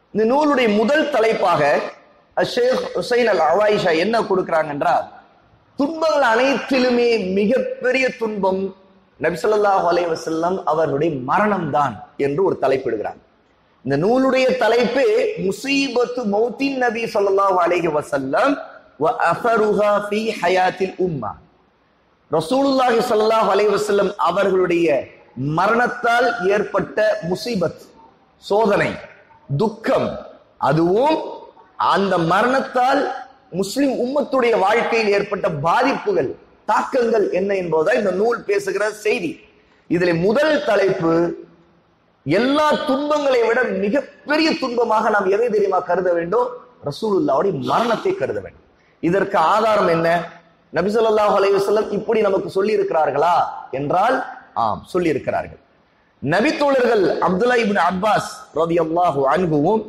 இந்த நூலுடைய முதல் தலைப்பாக ஷேக் ஹுசைன் அல் அவாயிஷா என்ன கொடுக்கிறாங்க என்றால் துன்பங்கள் அனைத்திலுமே மிகப்பெரிய துன்பம் நபிசல்லாஹு அலைஹி வஸல்லம் அவர்களுடைய மரணம் தான் என்று ஒரு தலைப்பிடுகிறாங்க இந்த நூலுடைய தலைப்பே முசீபத்து மௌத்தின் நபி ஸல்லல்லாஹு அலைஹி வஸல்லம் வ அஃபருஹா ஃபீ ஹயாத்தில் உம்மா ரசூலுல்லாஹி ஸல்லல்லாஹு அலைஹி வஸல்லம் அவர்களுடைய மரணத்தால் ஏற்பட்ட முசீபத் சோதனை துக்கம் அதுவும் அந்த மரணத்தால் முஸ்லிம் உம்மத்துடைய வாழ்க்கையில் ஏற்பட்ட பாதிப்புகள் தாக்கங்கள் என்ன என்பதுதான் இந்த நூல் பேசுகிற செய்தி இதுல முதல் தலைப்பு எல்லா துன்பங்களை விட மிகப்பெரிய துன்பமாக நாம் எதை தெரியுமா கருத வேண்டும் ரசூலுல்லாவுடைய மரணத்தை கருத வேண்டும் இதற்கு ஆதாரம் என்ன நபி ஸல்லல்லாஹு அலைஹி வஸல்லம் இப்படி நமக்கு சொல்லி இருக்கிறார்களா என்றால் ஆம் சொல்லி இருக்கிறார்கள் நபி தோழர்கள் அப்துல்லா இப்னு அப்பாஸ் ரலியல்லாஹு அன்ஹுவும்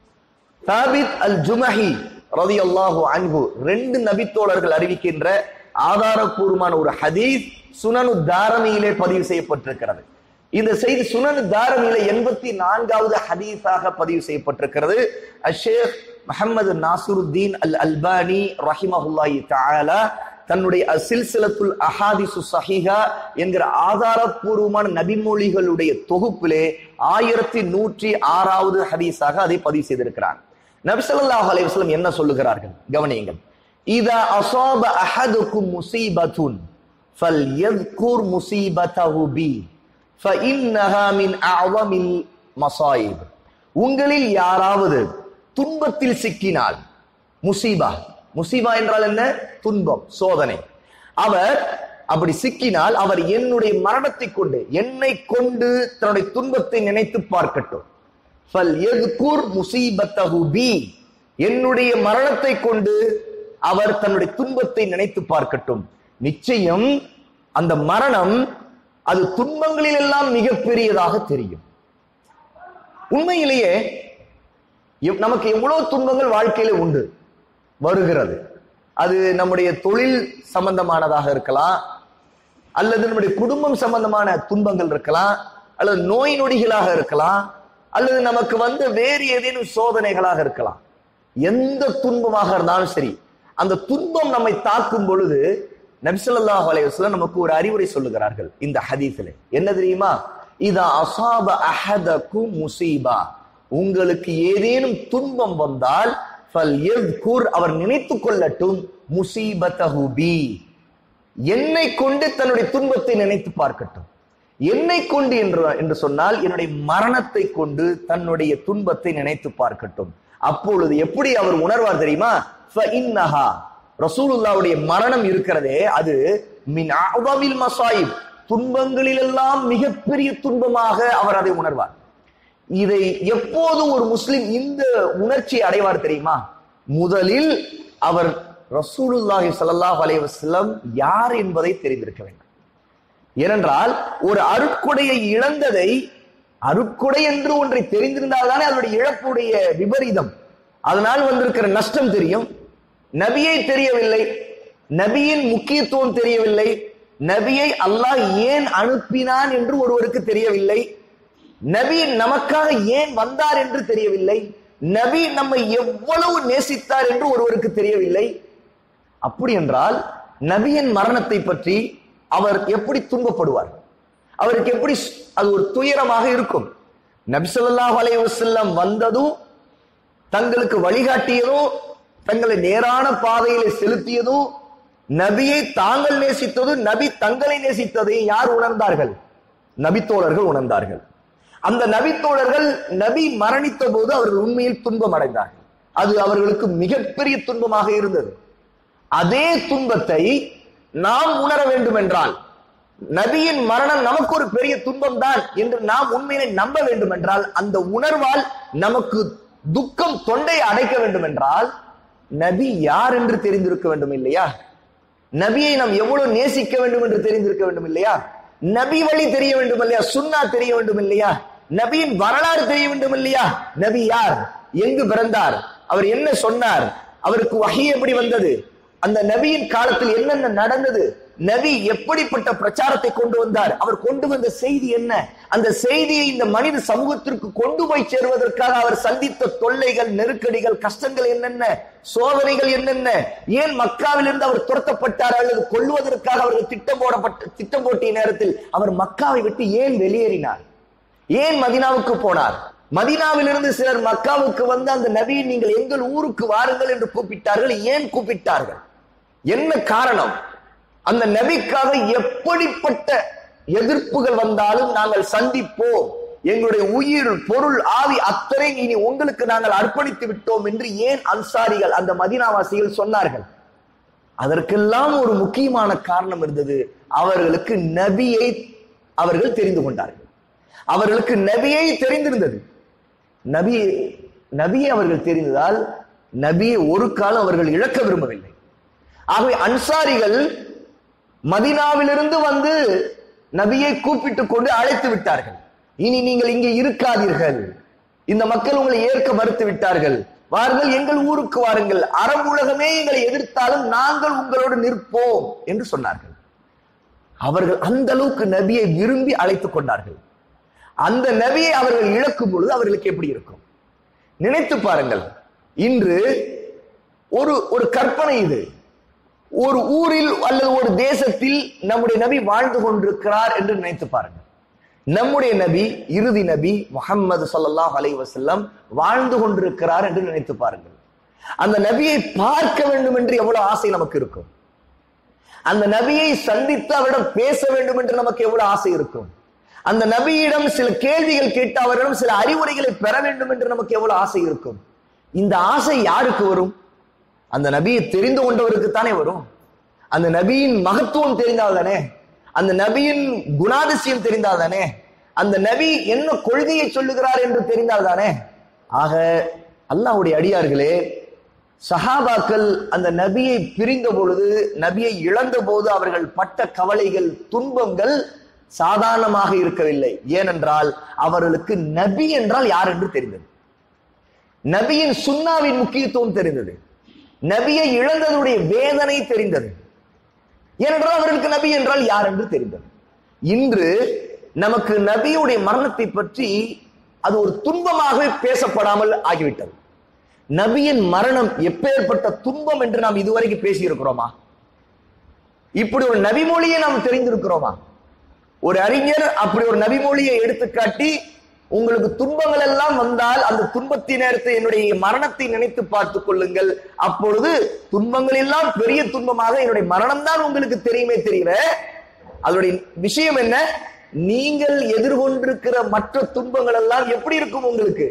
தாபித் அல் ஜுமஹி ரலியல்லாஹு அன்ஹு ரெண்டு நபி தோழர்கள் அறிவிக்கின்ற ஆதாரப்பூர்வமான ஒரு ஹதீஸ் சுனனு தாரமியிலே பதிவு செய்யப்பட்டிருக்கிறது இந்த செய்தி சுனனு தாரமியில எண்பத்தி நான்காவது ஹதீஸாக பதிவு செய்யப்பட்டிருக்கிறது அஷேக் முஹம்மது நாசுருத்தீன் அல் அல்பானி ரஹிமஹுல்லாஹி தஆலா தன்னுடைய சில்சிலத்துல் அஹாதிசு சஹீஹா என்கிற ஆதாரப்பூர்வமான நபிமொழிகளுடைய தொகுப்பிலே ஆயிரத்தி நூற்றி ஆறாவது ஹதீஸாக அதை பதிவு செய்திருக்கிறார் நபி ஸல்லல்லாஹு அலைஹி வஸல்லம் என்ன சொல்லுகிறார்கள் கவனியுங்கள் இதா அஸாப அஹதுக்கும் முஸீபத்துன் ஃபல்யذ்குர் முஸீபத்தஹு பி ஃபஇன்னஹா மின் அஅظமில் மஸாயிப் உங்களில் யாராவது துன்பத்தில் சிக்கினால் முசீபா முசீபா என்றால் என்ன துன்பம் சோதனை அவர் அப்படி சிக்கினால் அவர் என்னுடைய மரணத்தை கொண்டு என்னை கொண்டு தன்னுடைய துன்பத்தை நினைத்து பார்க்கட்டும் ஃபல் எதுக்கூர் முசீபத்தஹு பி என்னுடைய மரணத்தை கொண்டு அவர் தன்னுடைய துன்பத்தை நினைத்து பார்க்கட்டும் நிச்சயம் அந்த மரணம் அது துன்பங்களில் எல்லாம் மிகப்பெரியதாக தெரியும் உண்மையிலேயே எவ்- நமக்கு எவ்வளவு துன்பங்கள் வாழ்க்கையில உண்டு வருகிறது அது நம்முடைய தொழில் சம்பந்தமானதாக இருக்கலாம் அல்லது நம்முடைய குடும்பம் சம்பந்தமான துன்பங்கள் இருக்கலாம் அல்லது நோய் நொடிகளாக இருக்கலாம் அல்லது நமக்கு வந்து வேறு ஏதேனும் சோதனைகளாக இருக்கலாம் எந்த துன்பமாக இருந்தாலும் சரி அந்த துன்பம் நம்மை தாக்கும் பொழுது நபிசல்லாஹு அலைஹி வஸல்லம் நமக்கு ஒரு அறிவுரை சொல்லுகிறார்கள் இந்த ஹதீஸில் என்ன தெரியுமா இதா அசாப அஹதக்கும் முசீபா உங்களுக்கு ஏதேனும் துன்பம் வந்தால் ஃபல்யذ்குர் அவர் நினைத்துக் கொள்ளட்டும் முசீபத்தஹு பி என்னை கொண்டு தன்னுடைய துன்பத்தை நினைத்து பார்க்கட்டும் என்னை கொண்டு என்று என்று சொன்னால் என்னுடைய மரணத்தை கொண்டு தன்னுடைய துன்பத்தை நினைத்து பார்க்கட்டும் அப்பொழுது எப்படி அவர் உணர்வார் தெரியுமா ஃபஇன்னஹா ரசூலுல்லாவுடைய மரணம் இருக்கிறதே அது மின் அஅதமில் மசாயிப் துன்பங்களிலெல்லாம் மிகப்பெரிய துன்பமாக அவர் அதை உணர்வார் இதை எப்போது ஒரு முஸ்லிம் இந்த உணர்ச்சியை அடைவார் தெரியுமா முதலில் அவர் ரசூலுல்லாஹி ஸல்லல்லாஹு அலைஹி வஸல்லம் யார் என்பதை தெரிந்திருக்க வேண்டும் ஏனென்றால் ஒரு அருட்கொடையை இழந்ததை அருட்கொடை என்று ஒன்றை தெரிந்திருந்தால் தானே அதனுடைய இழப்புடைய விபரீதம் அதனால் வந்திருக்கிற நஷ்டம் தெரியும் நபியை தெரியவில்லை நபியின் முக்கியத்துவம் தெரியவில்லை நபியை அல்லாஹ் ஏன் அனுப்பினான் என்று ஒருவருக்கு தெரியவில்லை நபி நமக்காக ஏன் வந்தார் என்று தெரியவில்லை நபி நம்மை எவ்வளவு நேசித்தார் என்று ஒருவருக்கு தெரியவில்லை அப்படி என்றால் நபியின் மரணத்தை பற்றி அவர் எப்படி துன்பப்படுவார் அவருக்கு எப்படி ஸ்- அது ஒரு துயரமாக இருக்கும் நபி ஸல்லல்லாஹு அலைஹி வஸல்லம் வந்ததும் தங்களுக்கு வழிகாட்டியதும் தங்களை நேரான பாதையிலே செலுத்தியதும் நபியை தாங்கள் நேசித்ததும் நபி தங்களை நேசித்ததையும் யார் உணர்ந்தார்கள் நபித்தோழர்கள் உணர்ந்தார்கள் அந்த நபித்தோழர்கள் நபி மரணித்த போது அவர்கள் உண்மையில் துன்பம் அடைந்தார்கள் அது அவர்களுக்கு மிகப்பெரிய துன்பமாக இருந்தது அதே துன்பத்தை நாம் உணர வேண்டும் என்றால் நபியின் மரணம் நமக்கு ஒரு பெரிய துன்பம் தான் என்று நாம் உண்மையிலே நம்ப வேண்டும் என்றால் அந்த உணர்வால் நமக்கு துக்கம் தொண்டை அடைக்க வேண்டும் என்றால் நபி யார் என்று தெரிந்திருக்க வேண்டும் இல்லையா நபியை நாம் எவ்வளவு நேசிக்க வேண்டும் என்று தெரிந்திருக்க வேண்டும் இல்லையா நபி வழி தெரிய வேண்டும் இல்லையா சுன்னா தெரிய வேண்டும் இல்லையா நபியின் வரலாறு தெரிய வேண்டும் இல்லையா நபி யார் எங்கு பிறந்தார் அவர் என்ன சொன்னார் அவருக்கு வஹி எப்படி வந்தது அந்த நபியின் காலத்தில் என்னென்ன நடந்தது நபி எப்படிப்பட்ட பிரச்சாரத்தை கொண்டு வந்தார் அவர் கொண்டு வந்த செய்தி என்ன அந்த செய்தியை இந்த மனித சமூகத்திற்கு கொண்டு போய் சேருவதற்காக அவர் சந்தித்த தொல்லைகள் நெருக்கடிகள் கஷ்டங்கள் என்னென்ன சோதனைகள் என்னென்ன ஏன் மக்காவிலிருந்து அவர் துரத்தப்பட்டார் அல்லது கொல்லுவதற்காக அவர்கள் திட்டம் போடப்பட்ட திட்டம் போட்டிய நேரத்தில் அவர் மக்காவை விட்டு ஏன் வெளியேறினார் ஏன் மதினாவுக்கு போனார் மதினாவிலிருந்து சிலர் மக்காவுக்கு வந்து அந்த நபியை நீங்கள் எங்கள் ஊருக்கு வாருங்கள் என்று கூப்பிட்டார்கள் ஏன் கூப்பிட்டார்கள் என்ன காரணம் அந்த நபிக்காக எப்படிப்பட்ட எதிர்ப்புகள் வந்தாலும் நாங்கள் சந்திப்போம் எங்களுடைய உயிர் பொருள் ஆவி அத்தனை இனி உங்களுக்கு நாங்கள் அர்ப்பணித்து விட்டோம் என்று ஏன் அன்சாரிகள் அந்த மதினாவாசிகள் சொன்னார்கள் அதற்கெல்லாம் ஒரு முக்கியமான காரணம் இருந்தது அவர்களுக்கு நபியை அவர்கள் தெரிந்து கொண்டார்கள் அவர்களுக்கு நபியை தெரிந்திருந்தது நபி நபியை அவர்கள் தெரிந்ததால் நபியை ஒரு காலம் அவர்கள் இழக்க விரும்பவில்லை ஆகவே அன்சாரிகள் மதினாவிலிருந்து வந்து நபியை கூப்பிட்டுக் கொண்டு அழைத்து விட்டார்கள் இனி நீங்கள் இங்கே இருக்காதீர்கள் இந்த மக்கள் உங்களை ஏற்க மறுத்து விட்டார்கள் வாருங்கள் எங்கள் ஊருக்கு வாருங்கள் அறம் உலகமே எங்களை எதிர்த்தாலும் நாங்கள் உங்களோடு நிற்போம் என்று சொன்னார்கள் அவர்கள் அந்த அளவுக்கு நபியை விரும்பி அழைத்துக் கொண்டார்கள் அந்த நபியை அவர்கள் இழக்கும் பொழுது அவர்களுக்கு எப்படி இருக்கும் நினைத்து பாருங்கள் இன்று ஒரு ஒரு கற்பனை இது ஒரு ஊரில் அல்லது ஒரு தேசத்தில் நம்முடைய நபி வாழ்ந்து கொண்டிருக்கிறார் என்று நினைத்து பாருங்கள் நம்முடைய நபி இறுதி நபி முகம்மது ஸல்லல்லாஹு அலைஹி வஸல்லம் வாழ்ந்து கொண்டிருக்கிறார் என்று நினைத்து பாருங்கள் அந்த நபியை பார்க்க வேண்டும் என்று எவ்வளவு ஆசை நமக்கு இருக்கும் அந்த நபியை சந்தித்து அவரிடம் பேச வேண்டும் என்று நமக்கு எவ்வளவு ஆசை இருக்கும் அந்த நபியிடம் சில கேள்விகள் கேட்டு அவரிடம் சில அறிவுரைகளை பெற வேண்டும் என்று நமக்கு எவ்வளவு ஆசை இருக்கும் இந்த ஆசை யாருக்கு வரும் அந்த நபியை தெரிந்து கொண்டவருக்கு தானே வரும் அந்த நபியின் மகத்துவம் தெரிந்தால் தானே அந்த நபியின் குணாதிசயம் தெரிந்தால் தானே அந்த நபி என்ன கொள்கையை சொல்லுகிறார் என்று தெரிந்தால் தானே ஆக அல்லாஹ்வுடைய அடியார்களே சஹாபாக்கள் அந்த நபியை பிரிந்த பொழுது நபியை இழந்த போது அவர்கள் பட்ட கவலைகள் துன்பங்கள் சாதாரணமாக இருக்கவில்லை ஏனென்றால் அவர்களுக்கு நபி என்றால் யார் என்று தெரிந்தது நபியின் சுன்னாவின் முக்கியத்துவம் தெரிந்தது நபியை இழந்ததுடைய வேதனை தெரிந்தது ஏனென்றால் அவர்களுக்கு நபி என்றால் யார் என்று தெரிந்தது இன்று நமக்கு நபியுடைய மரணத்தை பற்றி அது ஒரு துன்பமாகவே பேசப்படாமல் ஆகிவிட்டது நபியின் மரணம் எப்பேற்பட்ட துன்பம் என்று நாம் இதுவரைக்கும் பேசி இருக்கிறோமா இப்படி ஒரு நபிமொழியை நாம் தெரிந்திருக்கிறோமா ஒரு அறிஞர் அப்படி ஒரு நபிமொழியை எடுத்துக்காட்டி உங்களுக்கு துன்பங்கள் எல்லாம் வந்தால் அந்த துன்பத்தின் நேரத்தை என்னுடைய மரணத்தை நினைத்து பார்த்துக் கொள்ளுங்கள் அப்பொழுது துன்பங்கள் எல்லாம் பெரிய துன்பமாக என்னுடைய மரணம் தான் உங்களுக்கு தெரியுமே தெரியல அதனுடைய விஷயம் என்ன நீங்கள் எதிர்கொண்டிருக்கிற மற்ற துன்பங்கள் எல்லாம் எப்படி இருக்கும் உங்களுக்கு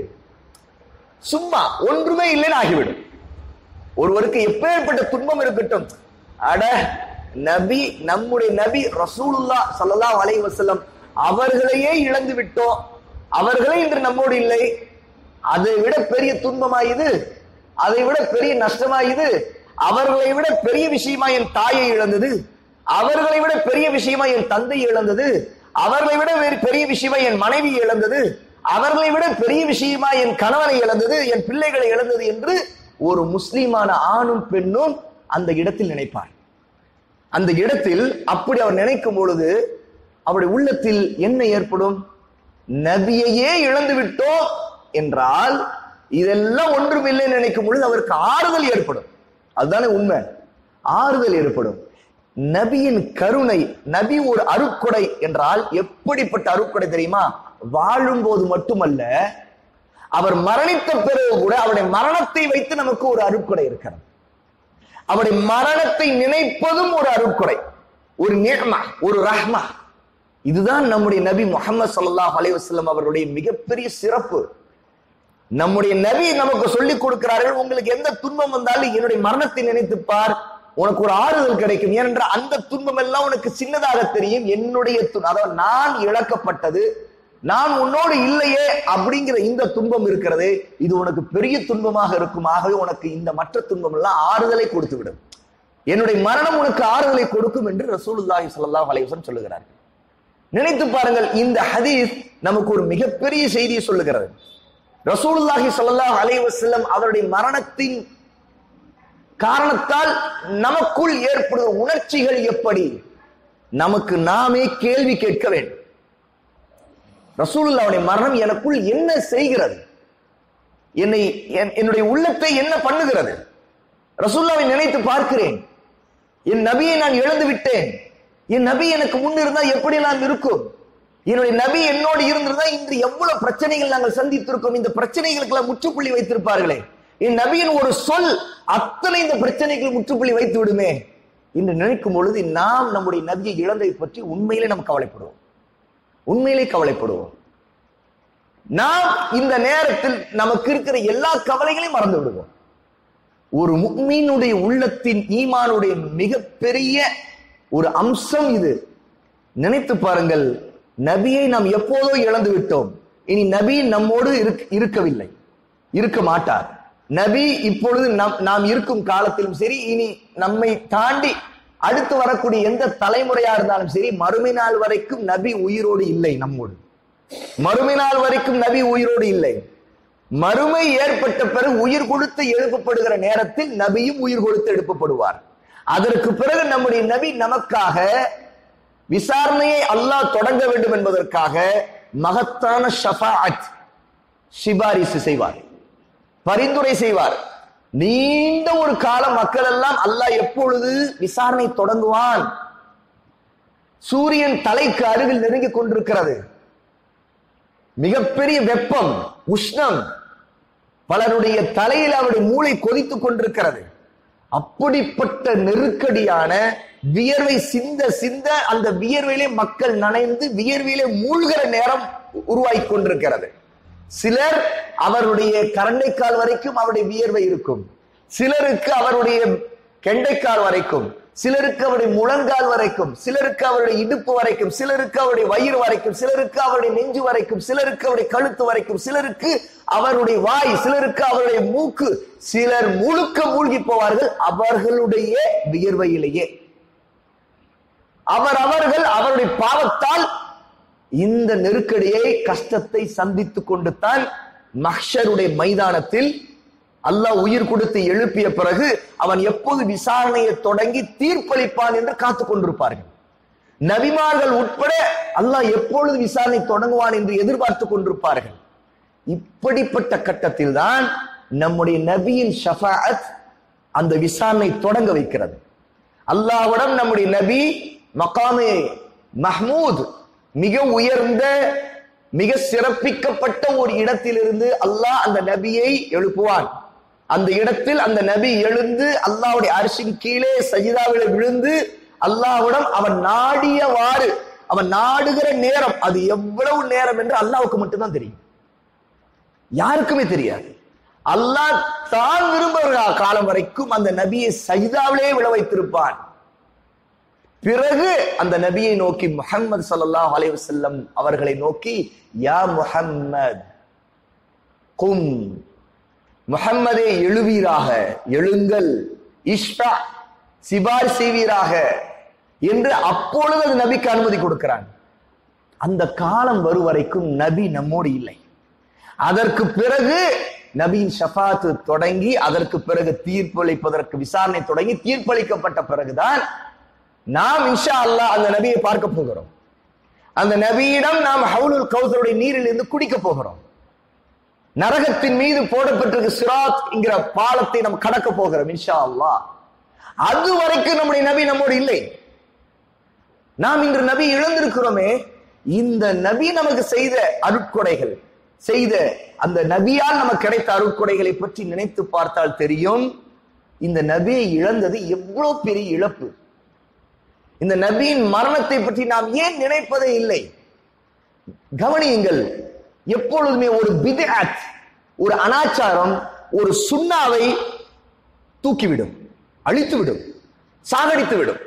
சும்மா ஒன்றுமே இல்லைன்னு ஆகிவிடும் ஒருவருக்கு எப்பேற்பட்ட துன்பம் இருக்கட்டும் அட நபி நம்முடைய நபி ரசூலுல்லா ஸல்லல்லாஹு அலைஹி வஸல்லம் அவர்களையே இழந்து விட்டோம் அவர்களே இன்று நம்மோடு இல்லை அதை விட பெரிய துன்பமா இது அதை விட பெரிய நஷ்டமா இது அவர்களை விட பெரிய விஷயமா என் தாயை இழந்தது அவர்களை விட பெரிய விஷயமா என் தந்தை இழந்தது அவர்களை விட வேறு பெரிய விஷயமா என் மனைவி இழந்தது அவர்களை விட பெரிய விஷயமா என் கணவனை இழந்தது என் பிள்ளைகளை இழந்தது என்று ஒரு முஸ்லிமான ஆணும் பெண்ணும் அந்த இடத்தில் நினைப்பார் அந்த இடத்தில் அப்படி அவர் நினைக்கும் பொழுது அவருடைய உள்ளத்தில் என்ன ஏற்படும் நபியையே இழந்து விட்டோம் என்றால் இதெல்லாம் ஒன்றுமில்லை நினைக்கும் பொழுது அவருக்கு ஆறுதல் ஏற்படும் அதுதானே உண்மை ஆறுதல் ஏற்படும் நபியின் கருணை நபி ஒரு அருட்கொடை என்றால் எப்படிப்பட்ட அருட்கொடை தெரியுமா வாழும் போது மட்டுமல்ல அவர் மரணித்த பிறகு கூட அவருடைய மரணத்தை வைத்து நமக்கு ஒரு அருட்கொடை இருக்கிறது அவருடைய மரணத்தை நினைப்பதும் ஒரு அருட்கொடை ஒரு நிழமா ஒரு ரஹ்மா இதுதான் நம்முடைய நபி முகமது ஸல்லல்லாஹு அலைஹி வஸல்லம் அவருடைய மிகப்பெரிய சிறப்பு நம்முடைய நபி நமக்கு சொல்லிக் கொடுக்கிறார்கள் உங்களுக்கு எந்த துன்பம் வந்தாலும் என்னுடைய மரணத்தை நினைத்து பார் உனக்கு ஒரு ஆறுதல் கிடைக்கும் ஏனென்றால் அந்த துன்பம் எல்லாம் உனக்கு சின்னதாக தெரியும் என்னுடைய துன்பம் அதாவது நான் இழக்கப்பட்டது நான் உன்னோடு இல்லையே அப்படிங்கிற இந்த துன்பம் இருக்கிறது இது உனக்கு பெரிய துன்பமாக இருக்கும் ஆகவே உனக்கு இந்த மற்ற துன்பம் எல்லாம் ஆறுதலை கொடுத்து விடும் என்னுடைய மரணம் உனக்கு ஆறுதலை கொடுக்கும் என்று ரசூலுல்லாஹி ஸல்லல்லாஹு அலைஹி வஸல்லம் சொல்லுகிறார்கள் நினைத்து பாருங்கள் இந்த ஹதீஸ் நமக்கு ஒரு மிகப்பெரிய செய்தியை சொல்லுகிறது ரசூலுல்லாஹி ஸல்லல்லாஹு அலைஹி வஸல்லம் அவருடைய மரணத்தின் காரணத்தால் நமக்குள் ஏற்படுகிற உணர்ச்சிகள் எப்படி நமக்கு நாமே கேள்வி கேட்க வேண்டும் ரசூலுல்லாவுடைய மரணம் எனக்குள் என்ன செய்கிறது என்னை என்- என்னுடைய உள்ளத்தை என்ன பண்ணுகிறது ரசூல்லாவை நினைத்து பார்க்கிறேன் என் நபியை நான் இழந்து விட்டேன் என் நபி எனக்கு முன் இருந்தா எப்படி எல்லாம் இருக்கும் என்னுடைய நபி என்னோடு இருந்திருந்தா இன்று எவ்வளவு பிரச்சனைகள் நாங்கள் சந்தித்திருக்கோம் இந்த பிரச்சனைகளுக்கெல்லாம் முற்றுப்புள்ளி வைத்திருப்பார்களே என் நபியின் ஒரு சொல் அத்தனை இந்த பிரச்சனைகள் முற்றுப்புள்ளி வைத்து விடுமே என்று நினைக்கும் பொழுது நாம் நம்முடைய நபியை இழந்ததை பற்றி உண்மையிலே நாம் கவலைப்படுவோம் உண்மையிலே கவலைப்படுவோம் நாம் இந்த நேரத்தில் நமக்கு இருக்கிற எல்லா கவலைகளையும் மறந்து விடுவோம் ஒரு முக்மீனுடைய உள்ளத்தின் ஈமானுடைய மிகப்பெரிய ஒரு அம்சம் இது நினைத்து பாருங்கள் நபியை நாம் எப்போதோ இழந்து விட்டோம் இனி நபி நம்மோடு இருக்க- இருக்கவில்லை இருக்க மாட்டார் நபி இப்பொழுது நம் நாம் இருக்கும் காலத்திலும் சரி இனி நம்மை தாண்டி அடுத்து வரக்கூடிய எந்த தலைமுறையா இருந்தாலும் சரி மறுமை நாள் வரைக்கும் நபி உயிரோடு இல்லை நம்மோடு மறுமை நாள் வரைக்கும் நபி உயிரோடு இல்லை மறுமை ஏற்பட்ட பிறகு உயிர் கொடுத்து எழுப்பப்படுகிற நேரத்தில் நபியும் உயிர் கொடுத்து எழுப்பப்படுவார் அதற்கு பிறகு நம்முடைய நபி நமக்காக விசாரணையை அல்லாஹ் தொடங்க வேண்டும் என்பதற்காக மகத்தான ஷஃபாஅத் சிபாரிசு செய்வார் பரிந்துரை செய்வார் நீண்ட ஒரு காலம் மக்கள் எல்லாம் அல்லாஹ் எப்பொழுது விசாரணை தொடங்குவான் சூரியன் தலைக்கு அருகில் நெருங்கிக் கொண்டிருக்கிறது மிகப்பெரிய வெப்பம் உஷ்ணம் பலருடைய தலையில் அவருடைய மூளை கொதித்துக் கொண்டிருக்கிறது அப்படிப்பட்ட நெருக்கடியான வியர்வை சிந்த சிந்த அந்த வியர்வையிலே மக்கள் நனைந்து வியர்வையிலே மூழ்கிற நேரம் உருவாகி கொண்டிருக்கிறது சிலர் அவருடைய கரண்டைக்கால் வரைக்கும் அவருடைய வியர்வை இருக்கும் சிலருக்கு அவருடைய கெண்டைக்கால் வரைக்கும் சிலருக்கு அவருடைய முழங்கால் வரைக்கும் சிலருக்கு அவருடைய இடுப்பு வரைக்கும் சிலருக்கு அவருடைய வயிறு வரைக்கும் சிலருக்கு அவருடைய நெஞ்சு வரைக்கும் சிலருக்கு அவருடைய கழுத்து வரைக்கும் சிலருக்கு அவருடைய வாய் சிலருக்கு அவருடைய மூக்கு சிலர் முழுக்க மூழ்கி போவார்கள் அவர்களுடைய வியர்வையிலேயே அவர் அவர்கள் அவருடைய பாவத்தால் இந்த நெருக்கடியை கஷ்டத்தை சந்தித்துக் கொண்டு தான் மஹ்ஷருடைய மைதானத்தில் அல்லாஹ் உயிர் கொடுத்து எழுப்பிய பிறகு அவன் எப்போது விசாரணையை தொடங்கி தீர்ப்பளிப்பான் என்று காத்துக் கொண்டிருப்பார்கள் நபிமார்கள் உட்பட அல்லாஹ் எப்பொழுது விசாரணை தொடங்குவான் என்று எதிர்பார்த்துக் கொண்டிருப்பார்கள் இப்படிப்பட்ட கட்டத்தில் தான் நம்முடைய நபியின் ஷஃபாஅத் அந்த விசாரணை தொடங்க வைக்கிறது அல்லாஹ்விடம் நம்முடைய நபி மகாமே மஹ்மூத் மிக உயர்ந்த மிக சிறப்பிக்கப்பட்ட ஒரு இடத்திலிருந்து அல்லாஹ் அந்த நபியை எழுப்புவான் அந்த இடத்தில் அந்த நபி எழுந்து அல்லாஹ்வுடைய அரிசின் கீழே சஜிதாவில விழுந்து அல்லாஹ்விடம் அவன் நாடியவாறு அவன் நாடுகிற நேரம் அது எவ்வளவு நேரம் என்று அல்லாஹ்வுக்கு மட்டும்தான் தெரியும் யாருக்குமே தெரியாது அல்லாஹ் தான் விரும்புகிற காலம் வரைக்கும் அந்த நபியை சஜிதாவிலே விழ வைத்திருப்பான் பிறகு அந்த நபியை நோக்கி முஹம்மது ஸல்லல்லாஹு அலைஹி வஸல்லம் அவர்களை நோக்கி யா முஹம்மத் கும் முஹம்மதே எழுவீராக எழுங்கள் இஷ்டா சிபார் செய்வீராக என்று அப்பொழுது அது நபிக்கு அனுமதி கொடுக்கிறான் அந்த காலம் வரும் வரைக்கும் நபி நம்மோடு இல்லை அதற்கு பிறகு நபியின் ஷஃபாத்து தொடங்கி அதற்கு பிறகு தீர்ப்பளிப்பதற்கு விசாரணை தொடங்கி தீர்ப்பளிக்கப்பட்ட பிறகுதான் நாம் இன்ஷா அல்லாஹ் அந்த நபியை பார்க்க போகிறோம் அந்த நபியிடம் நாம் ஹவுலுல் கௌசருடைய நீரில் இருந்து குடிக்க போகிறோம் நரகத்தின் மீது போடப்பட்டிருக்க சிராத் என்கிற பாலத்தை நாம் கடக்க போகிறோம் இன்ஷா அல்லாஹ் அது வரைக்கும் நம்முடைய நபி நம்மோடு இல்லை நாம் இன்று நபி இழந்திருக்கிறோமே இந்த நபி நமக்கு செய்த அருட்கொடைகள் செய்த அந்த நபியால் நமக்கு கிடைத்த அருட்கொடைகளை பற்றி நினைத்து பார்த்தால் தெரியும் இந்த நபியை இழந்தது எவ்வளவு பெரிய இழப்பு இந்த நபியின் மரணத்தை பற்றி நாம் ஏன் நினைப்பதே இல்லை கவனியுங்கள் எப்பொழுதுமே ஒரு பித்அத் ஒரு அனாச்சாரம் ஒரு சுண்ணாவை தூக்கிவிடும் அழித்துவிடும் சாகடித்து விடும்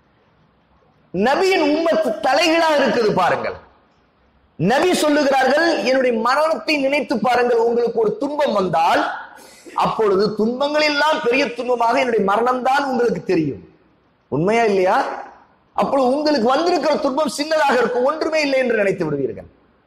நபியின் உம்மத்து தலைகீழா இருக்குது பாருங்கள் நபி சொல்லுகிறார்கள் என்னுடைய மரணத்தை நினைத்து பாருங்கள் உங்களுக்கு ஒரு துன்பம் வந்தால் அப்பொழுது துன்பங்கள் எல்லாம் பெரிய துன்பமாக என்னுடைய மரணம் தான் உங்களுக்கு தெரியும் உண்மையா இல்லையா அப்பொழுது உங்களுக்கு வந்திருக்கிற துன்பம் சின்னதாக இருக்கும் ஒன்றுமே இல்லை என்று நினைத்து விடுவீர்கள்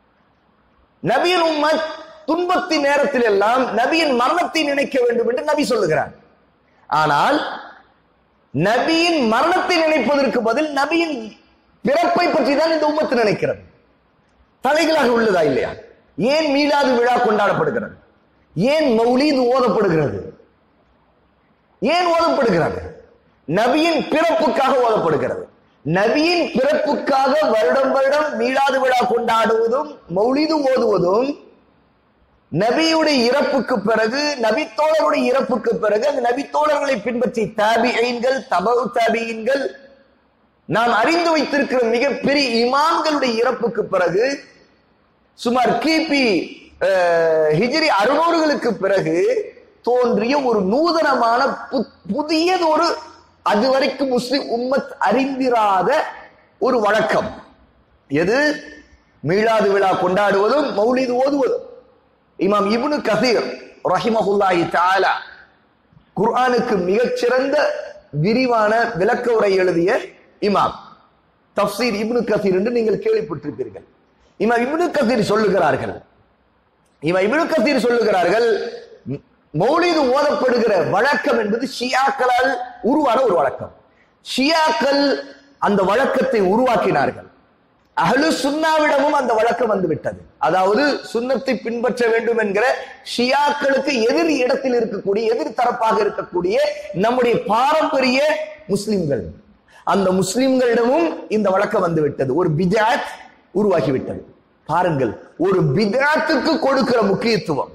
நபியின் உம்மத் துன்பத்தின் நேரத்தில் எல்லாம் நபியின் மரணத்தை நினைக்க வேண்டும் என்று நபி சொல்லுகிறார் ஆனால் நபியின் மரணத்தை நினைப்பதற்கு பதில் நபியின் பிறப்பை பற்றி தான் இந்த உம்மத்து நினைக்கிறது தலைகளாக உள்ளதா இல்லையா ஏன் மீளாது விழா கொண்டாடப்படுகிறது ஏன் மௌலீது ஓதப்படுகிறது ஏன் ஓதப்படுகிறது நபியின் பிறப்புக்காக ஓதப்படுகிறது நபியின் பிறப்புக்காக வருடம் வருடம் மீளாது விழா கொண்டாடுவதும் மௌலிது ஓதுவதும் நபியுடைய இறப்புக்கு பிறகு நபித்தோழருடைய இறப்புக்கு பிறகு அந்த நபித்தோழர்களை பின்பற்றி தாபியன்கள் தபு தாபியன்கள் நாம் அறிந்து வைத்திருக்கிற மிகப்பெரிய இமாம்களுடைய இறப்புக்கு பிறகு சுமார் கிபி அஹ், ஹிஜ்ரி அறுநூறுகளுக்கு பிறகு தோன்றிய ஒரு நூதனமான பு- புதியதொரு அதுவரைக்கும் முஸ்லிம் உம்மத் அறிந்திராத ஒரு வழக்கம் எது மீளாது விழா கொண்டாடுவதும் மௌலிது ஓதுவதும் இமாம் இப்னு கதீர் ரஹிமஹுல்லாஹி தஆலா குர்ஆனுக்கு மிகச்சிறந்த விரிவான விளக்க உரை எழுதிய இமாம் தப்சீர் இப்னு கதீர் என்று நீங்கள் கேள்விப்பட்டிருப்பீர்கள் இமாம் இப்னு கதீர் சொல்லுகிறார்கள் இவன் இப்னு கதீர் சொல்லுகிறார்கள் ம- மௌலிது ஓதப்படுகிற வழக்கம் என்பது ஷியாக்களால் உருவான ஒரு வழக்கம் ஷியாக்கள் அந்த வழக்கத்தை உருவாக்கினார்கள் அஹ்லு சுன்னாவிடமும் அந்த வழக்கம் வந்து விட்டது அதாவது சுன்னத்தை பின்பற்ற வேண்டும் என்கிற ஷியாக்களுக்கு எதிர் இடத்தில் இருக்கக்கூடிய எதிர் தரப்பாக இருக்கக்கூடிய நம்முடைய பாரம்பரிய முஸ்லிம்கள் அந்த முஸ்லிம்களிடமும் இந்த வழக்கம் வந்து விட்டது ஒரு பிஜாத் உருவாகிவிட்டது பாருங்கள் ஒரு பிதாத்துக்கு கொடுக்கிற முக்கியத்துவம்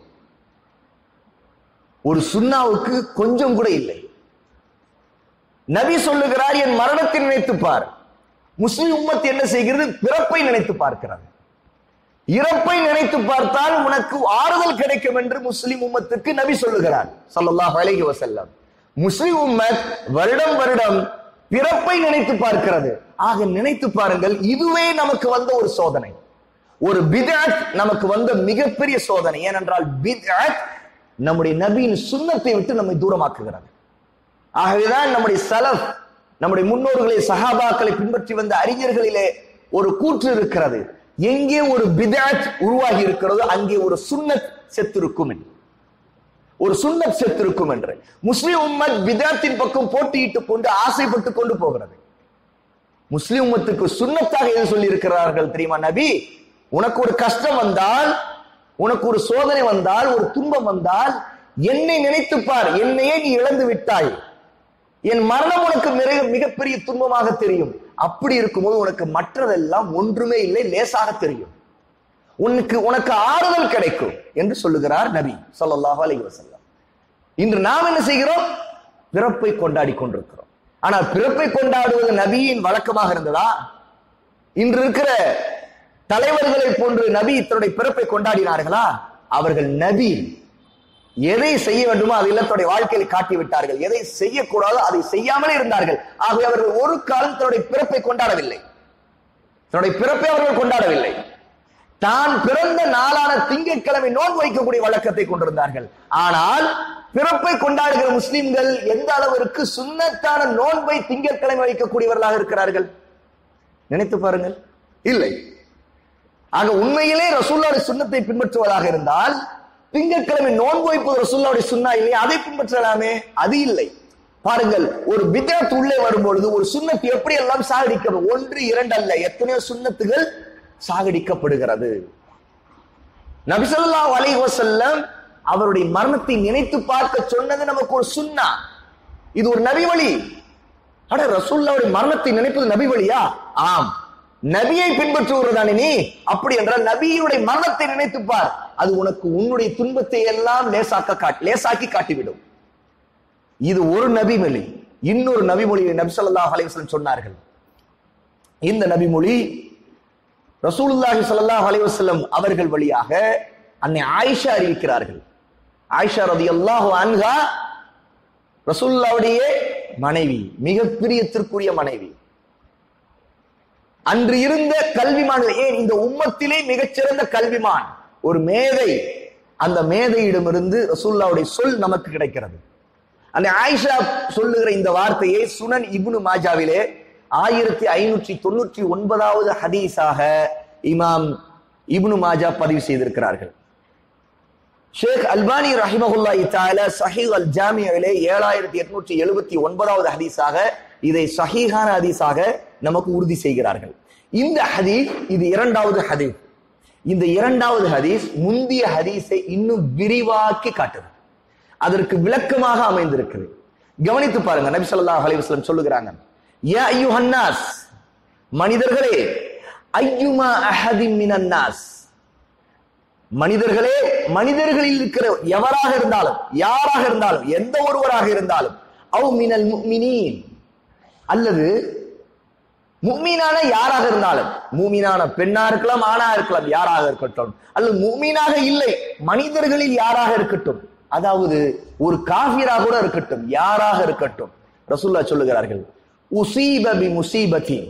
ஒரு சுன்னாவுக்கு கொஞ்சம் கூட இல்லை நபி சொல்லுகிறார் என் மரணத்தை நினைத்து பார் முஸ்லிம் உம்மத் என்ன செய்கிறது பிறப்பை நினைத்து பார்க்கிறது இறப்பை நினைத்து பார்த்தால் உனக்கு ஆறுதல் கிடைக்கும் என்று முஸ்லிம் உம்மத்துக்கு நபி சொல்லுகிறார் ஸல்லல்லாஹு அலைஹி வஸல்லம் முஸ்லிம் உம்மத் வருடம் வருடம் பிறப்பை நினைத்து பார்க்கிறது ஆக நினைத்து பாருங்கள் இதுவே நமக்கு வந்த ஒரு சோதனை ஒரு பித்அத் நமக்கு வந்த மிகப்பெரிய சோதனை ஏனென்றால் பித்அத் நம்முடைய நபியின் சுன்னத்தை விட்டு நம்மை தூரமாக்குகிறது ஆகவேதான் நம்முடைய சலஃப் நம்முடைய முன்னோர்களை சஹாபாக்களை பின்பற்றி வந்த அறிஞர்களிலே ஒரு கூற்று இருக்கிறது எங்கே ஒரு பிதாத் உருவாகி இருக்கிறதோ அங்கே ஒரு சுன்னத் செத்திருக்கும் என்று ஒரு சுன்னத் செத்திருக்கும் என்று முஸ்லிம் உம்மத் பிதாத்தின் பக்கம் போட்டியிட்டுக் கொண்டு ஆசைப்பட்டு கொண்டு போகிறது முஸ்லிம் உம்மத்துக்கு சுன்னத்தாக எது சொல்லி இருக்கிறார்கள் தெரியுமா நபி உனக்கு ஒரு கஷ்டம் வந்தால் உனக்கு ஒரு சோதனை வந்தால் ஒரு துன்பம் வந்தால் என்னை நினைத்துப் பார் என்னையே நீ இழந்து விட்டாய் என் மரணம் உனக்கு மிக மிகப்பெரிய துன்பமாக தெரியும் அப்படி இருக்கும்போது உனக்கு மற்றதெல்லாம் ஒன்றுமே இல்லை லேசாக தெரியும் உனக்கு உனக்கு ஆறுதல் கிடைக்கும் என்று சொல்லுகிறார் நபி ஸல்லல்லாஹு அலைஹி வஸல்லம் இன்று நாம் என்ன செய்கிறோம் பிறப்பை கொண்டாடி கொண்டிருக்கிறோம் ஆனால் பிறப்பை கொண்டாடுவது நபியின் வழக்கமாக இருந்ததா இன்று இருக்கிற தலைவர்களை போன்று நபி தன்னுடைய பிறப்பை கொண்டாடினார்களா அவர்கள் நபி எதை செய்ய வேண்டுமோ அதை தன்னுடைய வாழ்க்கையில் காட்டி விட்டார்கள் எதை செய்யக்கூடாதோ அதை செய்யாமலே இருந்தார்கள் ஆகவே அவர்கள் ஒரு காலம் தன்னுடைய பிறப்பை கொண்டாடவில்லை தன்னுடைய பிறப்பை அவர்கள் கொண்டாடவில்லை தான் பிறந்த நாளான திங்கட்கிழமை நோன்பு வைக்கக்கூடிய வழக்கத்தை கொண்டிருந்தார்கள் ஆனால் பிறப்பை கொண்டாடுகிற முஸ்லிம்கள் எந்த அளவிற்கு சுன்னத்தான நோன்பை திங்கட்கிழமை வைக்கக்கூடியவர்களாக இருக்கிறார்கள் நினைத்து பாருங்கள் இல்லை ஆக உண்மையிலே ரசூல்லாவுடைய சுண்ணத்தை பின்பற்றுவதாக இருந்தால் திங்கட்கிழமை நோன்பு வைப்பது ரசூல்லாவுடைய சுண்ணா இல்லையா அதை பின்பற்றலாமே அது இல்லை பாருங்கள் ஒரு பித்ரத் உள்ளே வரும்பொழுது ஒரு சுண்ணத்து எப்படி எல்லாம் சாகடிக்க ஒன்று இரண்டு அல்ல எத்தனையோ சுண்ணத்துகள் சாகடிக்கப்படுகிறது நபிசல்லாஹு அலைஹி வஸல்லம் அவருடைய மரணத்தை நினைத்து பார்க்க சொன்னது நமக்கு ஒரு சுன்னா இது ஒரு நபி வழி அட ரசூல்லாவுடைய மரணத்தை நினைப்பது நபி வழியா ஆம் நபியை பின்பற்றுவதுதானே நீ அப்படி என்றால் நபியுடைய மரணத்தை நினைத்து பார் அது உனக்கு உன்னுடைய துன்பத்தை எல்லாம் லேசாக்க காட் லேசாக்கி காட்டிவிடும் இது ஒரு நபி மொழி இன்னொரு நபி மொழியை நபி ஸல்லல்லாஹு அலைஹி வஸல்லம் சொன்னார்கள் இந்த நபி மொழி ரசூலுல்லாஹி ஸல்லல்லாஹு அலைஹி வஸல்லம் அவர்கள் வழியாக அன்னை ஆயிஷா அறிவிக்கிறார்கள் ஆயிஷா ரலியல்லாஹு அன்ஹா ரசூலுல்லாவுடைய மனைவி மிக பிரியத்திற்குரிய மனைவி அன்று இருந்த கல்விமான்கள் ஏன் இந்த உம்மத்திலே மிகச்சிறந்த கல்விமான் ஒரு மேதை அந்த மேதையிடமிருந்து ரசூல்லாவுடைய சொல் நமக்கு கிடைக்கிறது அந்த ஆயிஷா சொல்லுகிற இந்த வார்த்தையை சுனன் இப்னு மாஜாவிலே ஆயிரத்தி ஐநூற்றி தொண்ணூற்றி ஒன்பதாவது ஹதீஸாக இமாம் இப்னு மாஜா பதிவு செய்திருக்கிறார்கள் ஷேக் அல்பானி ரஹிமஹுல்லாஹி தஆலா சஹீஹ் அல் ஜாமியிலே ஏழாயிரத்தி எட்நூற்றி எழுபத்தி ஒன்பதாவது ஹதீஸாக இதை சஹீஹான ஹதீஸாக நமக்கு உறுதி செய்கிறார்கள் இந்த ஹதீஸ் இது இரண்டாவது ஹதீஸ் இந்த இரண்டாவது ஹதீஸ் முந்திய ஹதீஸை இன்னும் விரிவாக்கி காட்டுது அதற்கு விளக்கமாக அமைந்திருக்குது கவனித்து பாருங்க நபி ஸல்லல்லாஹு அலைஹி வஸல்லம் சொல்லுகிறாங்க யா அய்யுஹன்னாஸ் மனிதர்களே ஐயுமா அஹதின் மினன் நாஸ் மனிதர்களே மனிதர்களில் இருக்கிற எவராக இருந்தாலும் யாராக இருந்தாலும் எந்த ஒருவராக இருந்தாலும் அவ் மினல் முஃமினீன் அல்லது முக்மீனான யாராக இருந்தாலும் மூமீனான பெண்ணா இருக்கலாம் ஆணா இருக்கலாம் யாராக இருக்கட்டும் அல்லது மூமீனாக இல்லை மனிதர்களில் யாராக இருக்கட்டும் அதாவது ஒரு காஃபிராக கூட இருக்கட்டும் யாராக இருக்கட்டும் ரசூல்லா சொல்லுகிறார்கள் உசீப பி முசீபத்தி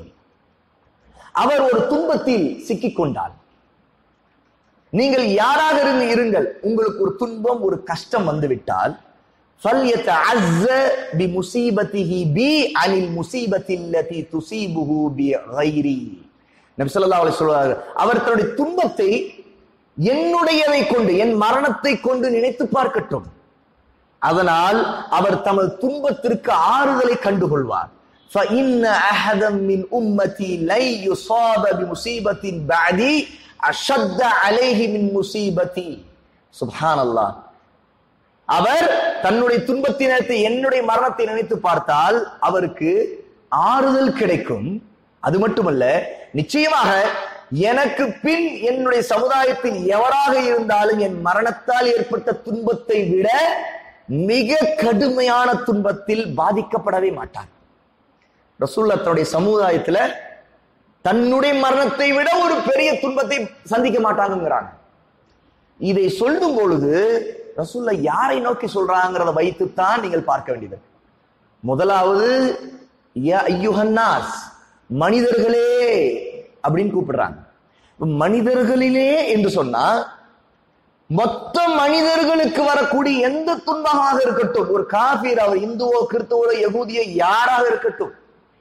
அவர் ஒரு துன்பத்தில் சிக்கிக் கொண்டால் நீங்கள் யாராக இருந்து இருங்கள் உங்களுக்கு ஒரு துன்பம் ஒரு கஷ்டம் வந்துவிட்டால் فَلْيَتَعَزَّ بِمُصِيبَتِهِ بِي عَنِ الْمُصِيبَةِ الَّتِي تُصِيبُهُ بِغَيْرِي நபி ஸல்லல்லாஹு அலைஹி சொல்றாரு அவர் தன்னுடைய துன்பத்தை என்னுடையதை கொண்டு என் மரணத்தை கொண்டு நினைத்து பார்க்கட்டும் அதனால் அவர் தமது துன்பத்திற்கு ஆறுதலை கண்டுகொள்வார் فَإِنَّ أَحَدًا مِنْ أُمَّتِي لَنْ يُصَابَ بِمُصِيبَةٍ بَعْدِي أَشَدَّ عَلَيْهِ مِنْ مُصِيبَتِي சுப்ஹான் அல்லாஹ் அவர் தன்னுடைய துன்பத்தை நினைத்து என்னுடைய மரணத்தை நினைத்து பார்த்தால் அவருக்கு ஆறுதல் கிடைக்கும் அது மட்டுமல்ல நிச்சயமாக எனக்கு பின் என்னுடைய சமுதாயத்தில் எவராக இருந்தாலும் என் மரணத்தால் ஏற்பட்ட துன்பத்தை விட மிக கடுமையான துன்பத்தில் பாதிக்கப்படவே மாட்டார் ரசூல்லா தன்னுடைய சமுதாயத்துல தன்னுடைய மரணத்தை விட ஒரு பெரிய துன்பத்தை சந்திக்க மாட்டாங்கிறாங்க இதை சொல்லும் பொழுது ரசூல்லா யாரை நோக்கி சொல்றாங்கிறத வைத்துத்தான் நீங்கள் பார்க்க வேண்டியது முதலாவது யா ஐயுஹன்னாஸ் மனிதர்களே அப்படின்னு கூப்பிடுறாங்க மனிதர்களிலே என்று சொன்னா மொத்த மனிதர்களுக்கு வரக்கூடிய எந்த துன்பமாக இருக்கட்டும் ஒரு காபீர் அவர் இந்துவோ கிறிஸ்துவோ யகூதியோ யாராக இருக்கட்டும்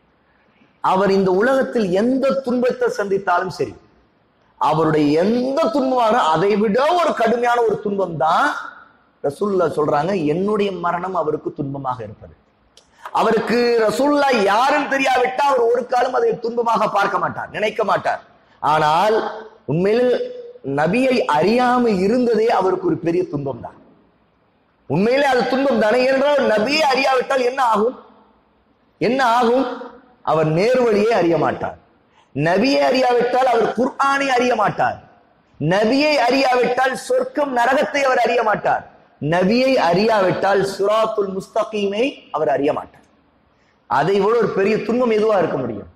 அவர் இந்த உலகத்தில் எந்த துன்பத்தை சந்தித்தாலும் சரி அவருடைய எந்த துன்பமான அதை விட ஒரு கடுமையான ஒரு துன்பம் தான் ரசூல்லா சொல்றாங்க என்னுடைய மரணம் அவருக்கு துன்பமாக இருப்பது அவருக்கு ரசூல்லா யாருன்னு தெரியாவிட்டா அவர் ஒரு காலம் அதை துன்பமாக பார்க்க மாட்டார் நினைக்க மாட்டார் ஆனால் உண்மையில் நபியை அறியாம இருந்ததே அவருக்கு ஒரு பெரிய துன்பம் தான் உண்மையிலே அது துன்பம் தானே என்றால் நபியை அறியாவிட்டால் என்ன ஆகும் என்ன ஆகும் அவர் நேர்வழியை அறிய மாட்டார் நபியை அறியாவிட்டால் அவர் குர்ஆனை அறிய மாட்டார் நபியை அறியாவிட்டால் சொர்க்கம் நரகத்தை அவர் அறிய மாட்டார் நபியை அறியாவிட்டால் சுராத்துல் முஸ்தகீமை அவர் அறிய மாட்டார் அதை விட ஒரு பெரிய துன்பம் எதுவா இருக்க முடியும்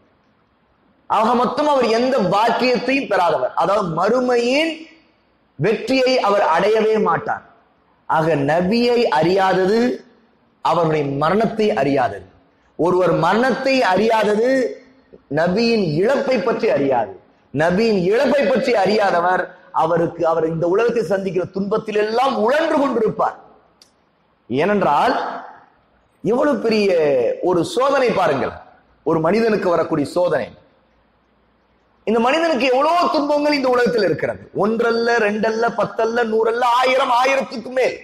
ஆக மொத்தம் அவர் எந்த பாக்கியத்தையும் பெறாதவர் அதாவது மறுமையின் வெற்றியை அவர் அடையவே மாட்டார் ஆக நபியை அறியாதது அவருடைய மரணத்தை அறியாதது ஒருவர் மரணத்தை அறியாதது நபியின் இழப்பை பற்றி அறியாது நபியின் இழப்பை பற்றி அறியாதவர் அவருக்கு அவர் இந்த உலகத்தை சந்திக்கிற துன்பத்தில் எல்லாம் உழன்று கொண்டிருப்பார் ஏனென்றால் எவ்வளவு பெரிய ஒரு சோதனை பாருங்கள் ஒரு மனிதனுக்கு வரக்கூடிய சோதனை இந்த மனிதனுக்கு எவ்வளவு துன்பங்கள் இந்த உலகத்தில் இருக்கிறது ஒன்றல்ல ரெண்டல்ல பத்தல்ல நூறல்ல ஆயிரம் ஆயிரத்துக்கு மேல்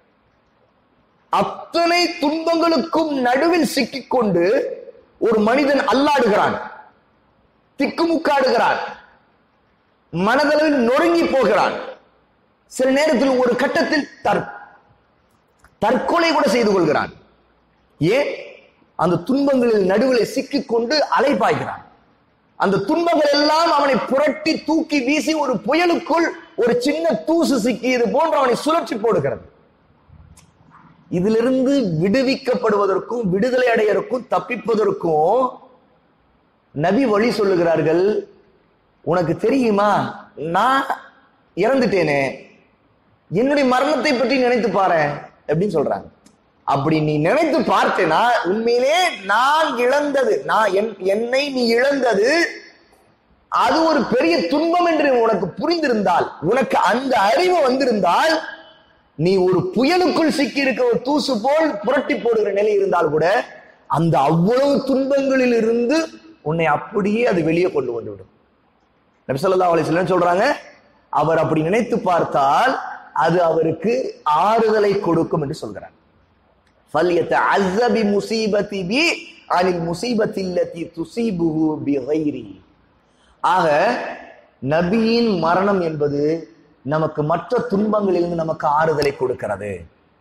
அத்தனை துன்பங்களுக்கும் நடுவில் சிக்கிக்கொண்டு ஒரு மனிதன் அல்லாடுகிறான் திக்குமுக்காடுகிறான் மனதளவில் நொறுங்கி போகிறான் சில நேரத்தில் ஒரு கட்டத்தில் தற் தற்கொலை கூட செய்து கொள்கிறான் ஏன் அந்த துன்பங்களில் நடுவில் சிக்கிக்கொண்டு அலைபாய்கிறான் அந்த துன்பங்கள் எல்லாம் அவனை புரட்டி தூக்கி வீசி ஒரு புயலுக்குள் ஒரு சின்ன தூசு சிக்கியது போன்று அவனை சுழற்சி போடுகிறது இதிலிருந்து விடுவிக்கப்படுவதற்கும் விடுதலை அடையறக்கும் தப்பிப்பதற்கும் நபி வழி சொல்லுகிறார்கள் உனக்கு தெரியுமா நான் இறந்துட்டேனே என்னுடைய மரணத்தை பற்றி நினைத்து பாரு அப்படின்னு சொல்றாங்க அப்படி நீ நினைத்து பார்த்தேனா உண்மையிலே நான் இழந்தது நான் என்- என்னை நீ இழந்தது அது ஒரு பெரிய துன்பம் என்று உனக்கு புரிந்திருந்தால் உனக்கு அந்த அறிவு வந்திருந்தால் நீ ஒரு புயலுக்குள் சிக்கி இருக்க ஒரு தூசு போல் புரட்டி போடுகிற நிலை இருந்தால் கூட அந்த அவ்வளவு துன்பங்களில் இருந்து உன்னை அப்படியே அது வெளியே கொண்டு வந்து விடும் நபி ஸல்லல்லாஹு அலைஹி வஸல்லம் சொல்றாங்க அவர் அப்படி நினைத்து பார்த்தால் அது அவருக்கு ஆறுதலை கொடுக்கும் என்று சொல்கிறார் فَلْيَتَعَزَّ بِمُصِيبَةِ بِي عَنِ الْمُصِيبَةِ الَّتِي تُصِيبُهُ بِغَيْرِهِ ஆக நபியின் மரணம் என்பது நமக்கு மற்ற துன்பங்களிலிருந்து நமக்கு ஆறுதலை கொடுக்கிறது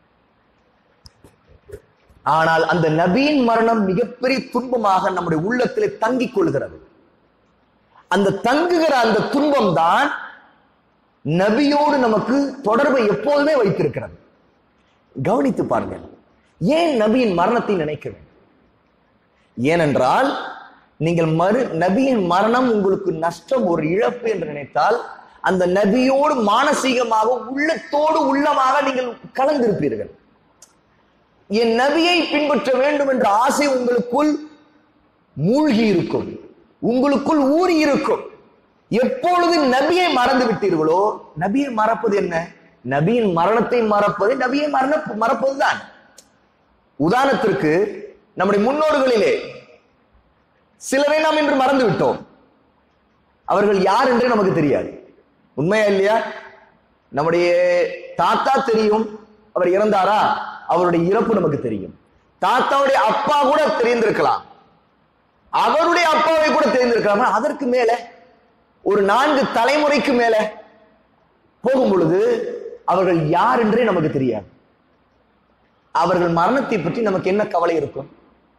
ஆனால் அந்த நபியின் மரணம் மிகப்பெரிய துன்பமாக நம்முடைய உள்ளத்திலே தங்கிக் கொள்கிறது அந்த தங்குகிற அந்த துன்பம் தான் நபியோடு நமக்கு தொடர்பை எப்போதுமே வைத்திருக்கிறது கவனித்து பாருங்கள் ஏன் நபியின் மரணத்தை நினைக்க வேண்டும் ஏனென்றால் நீங்கள் மறு நபியின் மரணம் உங்களுக்கு நஷ்டம் ஒரு இழப்பு என்று நினைத்தால் அந்த நபியோடு மானசீகமாக உள்ளத்தோடு உள்ளமாக நீங்கள் கலந்திருப்பீர்கள் என் நபியை பின்பற்ற வேண்டும் என்ற ஆசை உங்களுக்குள் மூழ்கி இருக்கும் உங்களுக்குள் ஊறி இருக்கும் எப்பொழுது நபியை மறந்து விட்டீர்களோ நபியை மறப்பது என்ன நபியின் மரணத்தை மறப்பது நபியை மரண மறப்பதுதான் உதாரணத்திற்கு நம்முடைய முன்னோர்களிலே சிலரை நாம் இன்று மறந்து விட்டோம் அவர்கள் யார் என்றே நமக்கு தெரியாது உண்மையா இல்லையா நம்முடைய தாத்தா தெரியும் அவர் இறந்தாரா அவருடைய இறப்பு நமக்கு தெரியும் தாத்தாவுடைய அப்பா கூட தெரிந்திருக்கலாம் அவருடைய அப்பாவை கூட தெரிந்திருக்கலாம் அதற்கு மேல ஒரு நான்கு தலைமுறைக்கு மேல போகும் பொழுது அவர்கள் யார் என்றே நமக்கு தெரியாது அவர்கள் மரணத்தை பற்றி நமக்கு என்ன கவலை இருக்கும்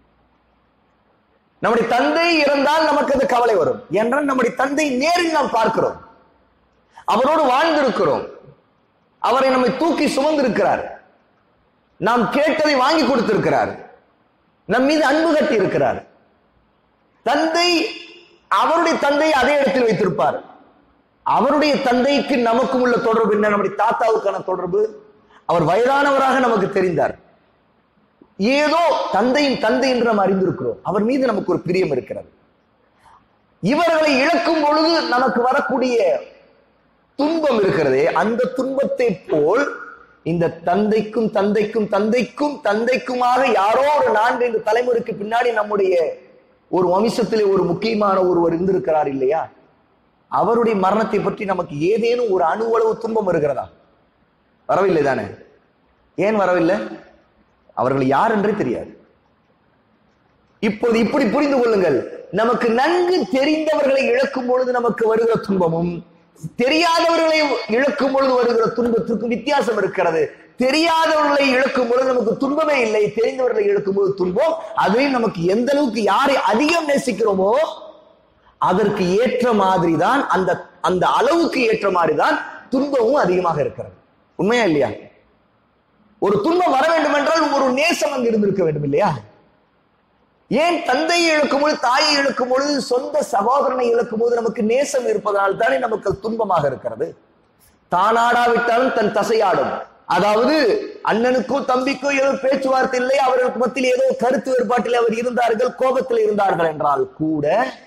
நம்முடைய தந்தை இறந்தால் நமக்கு அந்த கவலை வரும் என்றால் நம்முடைய தந்தை நேரில் நாம் பார்க்கிறோம் அவரோடு வாழ்ந்திருக்கிறோம் அவரை நம்மை தூக்கி சுமந்திருக்கிறார் நாம் கேட்டதை வாங்கி கொடுத்திருக்கிறார் நம் மீது அன்பு கட்டி இருக்கிறார் தந்தை அவருடைய தந்தை அதே இடத்தில் வைத்திருப்பார் அவருடைய தந்தைக்கு நமக்கும் உள்ள தொடர்பு என்ன நம்முடைய தாத்தாவுக்கான தொடர்பு அவர் வயதானவராக நமக்கு தெரிந்தார் ஏதோ தந்தையின் தந்தை என்று நாம் அறிந்திருக்கிறோம் அவர் மீது நமக்கு ஒரு பிரியம் இருக்கிறது இவர்களை இழக்கும் பொழுது நமக்கு வரக்கூடிய துன்பம் இருக்கிறதே அந்த துன்பத்தை போல் இந்த தந்தைக்கும் தந்தைக்கும் தந்தைக்கும் தந்தைக்குமாக யாரோ ஒரு நான்கு ஐந்து தலைமுறைக்கு பின்னாடி நம்முடைய ஒரு வம்சத்திலே ஒரு முக்கியமான ஒருவர் இருந்திருக்கிறார் இல்லையா அவருடைய மரணத்தை பற்றி நமக்கு ஏதேனும் ஒரு அணுவளவு துன்பம் வருகிறதா வரவில்லை தானே ஏன் வரவில்லை அவர்கள் யார் என்றே தெரியாது இப்போது இப்படி புரிந்து கொள்ளுங்கள் நமக்கு நன்கு தெரிந்தவர்களை இழக்கும் பொழுது நமக்கு வருகிற துன்பமும் தெரியாதவர்களை இழக்கும் பொழுது வருகிற துன்பத்திற்கும் வித்தியாசம் இருக்கிறது தெரியாதவர்களை இழக்கும் பொழுது நமக்கு துன்பமே இல்லை தெரிந்தவர்களை இழக்கும் போது துன்பம் அதையும் நமக்கு எந்த அளவுக்கு யாரை அதிகம் நேசிக்கிறோமோ அதற்கு ஏற்ற மாதிரி தான் அந்த அந்த அளவுக்கு ஏற்ற மாதிரி தான் துன்பமும் அதிகமாக இருக்கிறது உண்மையா இல்லையா ஒரு துன்பம் வர வேண்டும் என்றால் ஒரு நேசம் அங்கு இருந்திருக்க வேண்டும் இல்லையா ஏன் தந்தையை இழக்கும் பொழுது தாயை இழக்கும் பொழுது சொந்த சகோதரனை இழக்கும் போது நமக்கு நேசம் இருப்பதனால் தானே நமக்கு துன்பமாக இருக்கிறது தானாடாவிட்டாலும் தன் தசையாடும் அதாவது அண்ணனுக்கும் தம்பிக்கும் ஏதோ பேச்சுவார்த்தை இல்லை அவர்களுக்கு மத்தியில் ஏதோ கருத்து வேறுபாட்டில் அவர் இருந்தார்கள் கோபத்தில் இருந்தார்கள் என்றால் கூட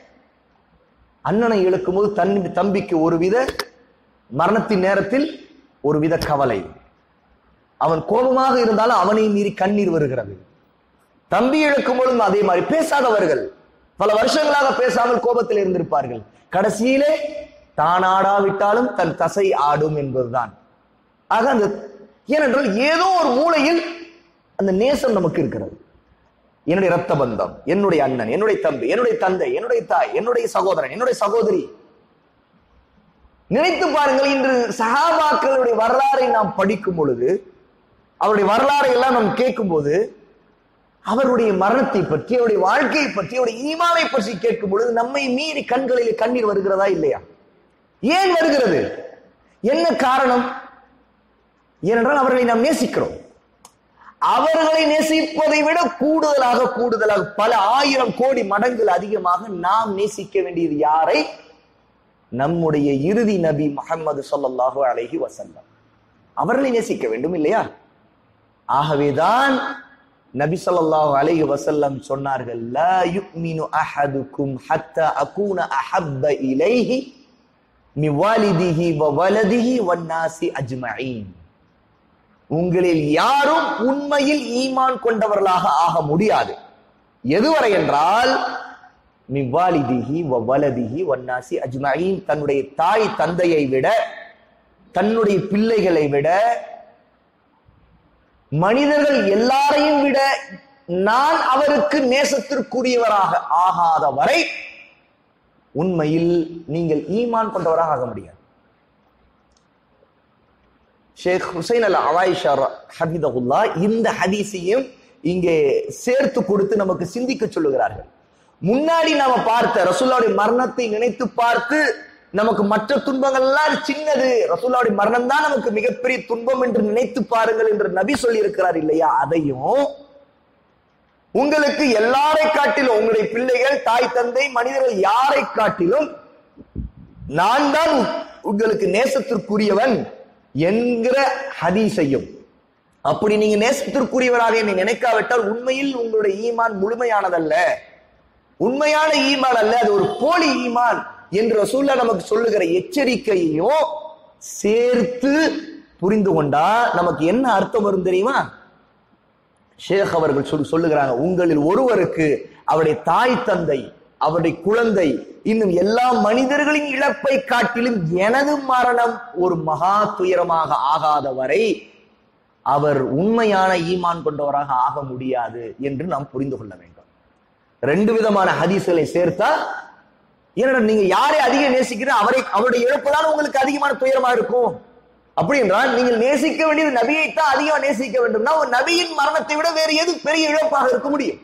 அண்ணனை இழக்கும் போது தன் தம்பிக்கு ஒருவித மரணத்தின் நேரத்தில் ஒருவித கவலை அவன் கோபமாக இருந்தாலும் அவனை மீறி கண்ணீர் வருகிறது தம்பி இழக்கும் பொழுதும் அதே மாதிரி பேசாதவர்கள் பல வருஷங்களாக பேசாமல் கோபத்தில் இருந்திருப்பார்கள் கடைசியிலே தான் ஆடாவிட்டாலும் தன் தசை ஆடும் என்பதுதான் ஆக அந்த ஏனென்றால் ஏதோ ஒரு மூலையில் அந்த நேசம் நமக்கு இருக்கிறது என்னுடைய ரத்த பந்தம் என்னுடைய அண்ணன் என்னுடைய தம்பி என்னுடைய தந்தை என்னுடைய தாய் என்னுடைய சகோதரன் என்னுடைய சகோதரி நினைத்து பாருங்கள் இன்று சகாபாக்களுடைய வரலாறை நாம் படிக்கும் பொழுது அவருடைய வரலாறை எல்லாம் நாம் கேட்கும் போது அவருடைய மரணத்தை பற்றி அவருடைய வாழ்க்கையை பற்றி அவருடைய ஈமானை பற்றி கேட்கும் பொழுது நம்மை மீறி கண்களில் கண்ணீர் வருகிறதா இல்லையா ஏன் வருகிறது என்ன காரணம் ஏனென்றால் அவர்களை நாம் நேசிக்கிறோம் அவர்களை நேசிப்பதை விட கூடுதலாக கூடுதலாக பல ஆயிரம் கோடி மடங்கள் அதிகமாக நாம் நேசிக்க வேண்டியது யாரை நம்முடைய இறுதி நபி முகமது சொல்லல்லாஹு அலைஹி வசல்லம் அவர்களை நேசிக்க வேண்டும் இல்லையா ஆகவேதான் நபி ஸல்லல்லாஹு அலைஹி வஸல்லம் சொன்னார்கள் லா யுக்மினு அஹதுக்கும் ஹத்தா அகூன அஹப்ப இலைஹி மி வாலிதிஹி வ வலதிஹி வன்னாசி அஜ்மஈன் உங்களில் யாரும் உண்மையில் ஈமான் கொண்டவர்களாக ஆக முடியாது எதுவரை என்றால் மிவாலிதிஹி வ வலதிஹி வன்னாசி அஜ்மஈன் தன்னுடைய தாய் தந்தையை விட தன்னுடைய பிள்ளைகளை விட மனிதர்கள் எல்லாரையும் விட நான் அவருக்கு நேசத்திற்குரியவராக ஆகாத வரை உண்மையில் நீங்கள் ஈமான் கொண்டவராக ஆக முடியாது ஷேக் ஹுசைன் அல் அவாயிஷா ஹபிதகுல்லா இந்த ஹதீஸையும் இங்கே சேர்த்து கொடுத்து நமக்கு சிந்திக்க சொல்லுகிறார்கள் முன்னாடி நாம பார்த்த ரசூல்லாவுடைய மரணத்தை நினைத்து பார்த்து நமக்கு மற்ற துன்பங்கள் எல்லாம் சின்னது ரசூல்லாவுடைய மரணம் தான் நமக்கு மிகப்பெரிய துன்பம் என்று நினைத்து பாருங்கள் என்று நபி சொல்லி இருக்கிறார் இல்லையா அதையும் உங்களுக்கு எல்லாரை காட்டிலும் உங்களுடைய பிள்ளைகள் தாய் தந்தை மனிதர்கள் யாரை காட்டிலும் நான் தான் உங்களுக்கு நேசத்திற்குரியவன் என்கிற ஹதீஸையும் அப்படி நீங்க நேசத்திற்குரியவராக என்னை நினைக்காவிட்டால் உண்மையில் உங்களுடைய ஈமான் முழுமையானதல்ல உண்மையான ஈமான் அல்ல அது ஒரு போலி ஈமான் என்று ரசூல்லா நமக்கு சொல்லுகிற எச்சரிக்கையையும் சேர்த்து புரிந்து கொண்டா நமக்கு என்ன அர்த்தம் வரும் தெரியுமா ஷேக் அவர்கள் சொல்லி சொல்லுகிறாங்க உங்களில் ஒருவருக்கு அவருடைய தாய் தந்தை அவருடைய குழந்தை இன்னும் எல்லா மனிதர்களின் இழப்பை காட்டிலும் எனது மரணம் ஒரு மகா துயரமாக ஆகாத வரை அவர் உண்மையான ஈமான் கொண்டவராக ஆக முடியாது என்று நாம் புரிந்து கொள்ள வேண்டும் ரெண்டு விதமான ஹதீஸ்களை சேர்த்தா ஏன்னா நீங்க யாரை அதிக நேசிக்கிற அவரை அவருடைய இழப்பு தான் உங்களுக்கு அதிகமான துயரமா இருக்கும் அப்படி என்றால் நீங்கள் நேசிக்க வேண்டியது நபியைத்தான் அதிகமா நேசிக்க வேண்டும்னா ஒரு நபியின் மரணத்தை விட வேறு எது பெரிய இழப்பாக இருக்க முடியும்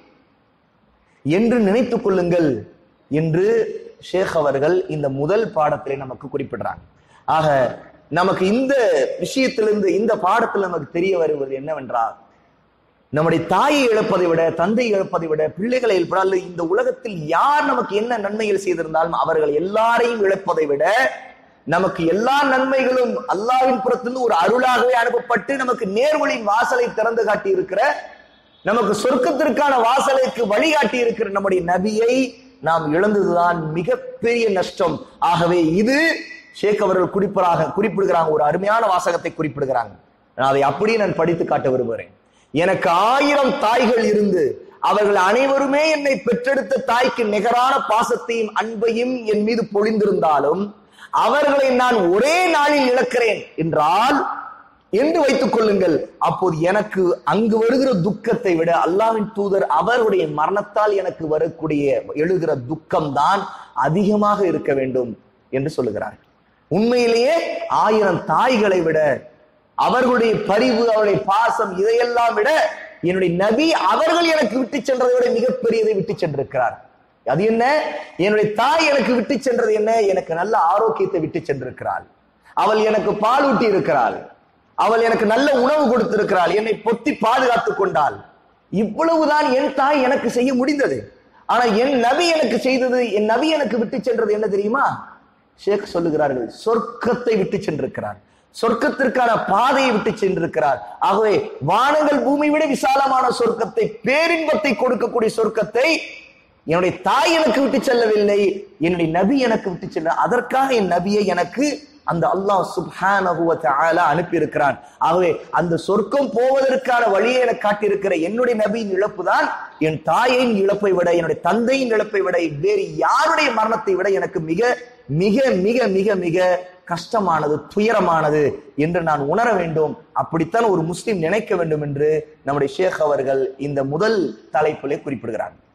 என்று நினைத்துக் கொள்ளுங்கள் என்று ஷேக் அவர்கள் இந்த முதல் பாடத்திலே நமக்கு குறிப்பிடுறாங்க ஆக நமக்கு இந்த விஷயத்திலிருந்து இந்த பாடத்தில் நமக்கு தெரிய வருவது என்னவென்றால் நம்முடைய தாயை இழப்பதை விட தந்தை இழப்பதை விட பிள்ளைகளை இழப்பதால் இந்த உலகத்தில் யார் நமக்கு என்ன நன்மைகள் செய்திருந்தாலும் அவர்கள் எல்லாரையும் இழப்பதை விட நமக்கு எல்லா நன்மைகளும் அல்லாவின் புறத்திலிருந்து ஒரு அருளாகவே அனுப்பப்பட்டு நமக்கு நேர்வழியின் வாசலை திறந்து காட்டி இருக்கிற நமக்கு சொர்க்கத்திற்கான வாசலுக்கு வழிகாட்டி இருக்கிற நம்முடைய நபியை நாம் இழந்ததுதான் மிகப்பெரிய நஷ்டம் ஆகவே இது ஷேக் அவர்கள் குறிப்பிடாக குறிப்பிடுகிறாங்க ஒரு அருமையான வாசகத்தை குறிப்பிடுகிறாங்க நான் அதை அப்படியே நான் படித்து காட்ட விரும்புகிறேன் எனக்கு ஆயிரம் தாய்கள் இருந்து அவர்கள் அனைவருமே என்னை பெற்றெடுத்த தாய்க்கு நிகரான பாசத்தையும் அன்பையும் என் மீது பொழிந்திருந்தாலும் அவர்களை நான் ஒரே நாளில் இழக்கிறேன் என்றால் என்று வைத்துக் கொள்ளுங்கள் அப்போது எனக்கு அங்கு வருகிற துக்கத்தை விட அல்லாவின் தூதர் அவருடைய மரணத்தால் எனக்கு வரக்கூடிய எழுகிற துக்கம் தான் அதிகமாக இருக்க வேண்டும் என்று சொல்லுகிறார் உண்மையிலேயே ஆயிரம் தாய்களை விட அவர்களுடைய பரிவு அவருடைய பாசம் இதையெல்லாம் விட என்னுடைய நபி அவர்கள் எனக்கு விட்டு சென்றதை விட மிகப்பெரியதை விட்டு சென்றிருக்கிறார் அது என்ன என்னுடைய தாய் எனக்கு விட்டு சென்றது என்ன எனக்கு நல்ல ஆரோக்கியத்தை விட்டு சென்றிருக்கிறாள் அவள் எனக்கு பால் ஊட்டி இருக்கிறாள் அவள் எனக்கு நல்ல உணவு கொடுத்திருக்கிறாள் என்னை பொத்தி பாதுகாத்துக் கொண்டாள் இவ்வளவுதான் என் தாய் எனக்கு செய்ய முடிந்தது ஆனா என் நபி எனக்கு செய்தது என் நபி எனக்கு விட்டு சென்றது என்ன தெரியுமா ஷேக் சொல்லுகிறார்கள் சொர்க்கத்தை விட்டு சென்றிருக்கிறார் சொர்க்கத்திற்கான பாதையை விட்டு சென்றிருக்கிறார் ஆகவே வானங்கள் பூமி விட விசாலமான சொர்க்கத்தை பேரின்பத்தை கொடுக்கக்கூடிய சொர்க்கத்தை என்னுடைய தாய் எனக்கு விட்டு செல்லவில்லை என்னுடைய நபி எனக்கு விட்டு செல்ல அதற்காக என் நபியை எனக்கு அந்த அல்லாஹ் சுப்ஹானஹு வ தஆலா அனுப்பி இருக்கிறான் ஆகவே அந்த சொர்க்கம் போவதற்கான வழியை எனக்கு காட்டியிருக்கிற என்னுடைய நபியின் இழப்பு தான் என் தாயின் இழப்பை விட என்னுடைய தந்தையின் இழப்பை விட வேறு யாருடைய மரணத்தை விட எனக்கு மிக மிக மிக மிக மிக கஷ்டமானது துயரமானது என்று நான் உணர வேண்டும் அப்படித்தான் ஒரு முஸ்லிம் நினைக்க வேண்டும் என்று நம்முடைய ஷேக் அவர்கள் இந்த முதல் தலைப்பிலே குறிப்பிடுகிறார்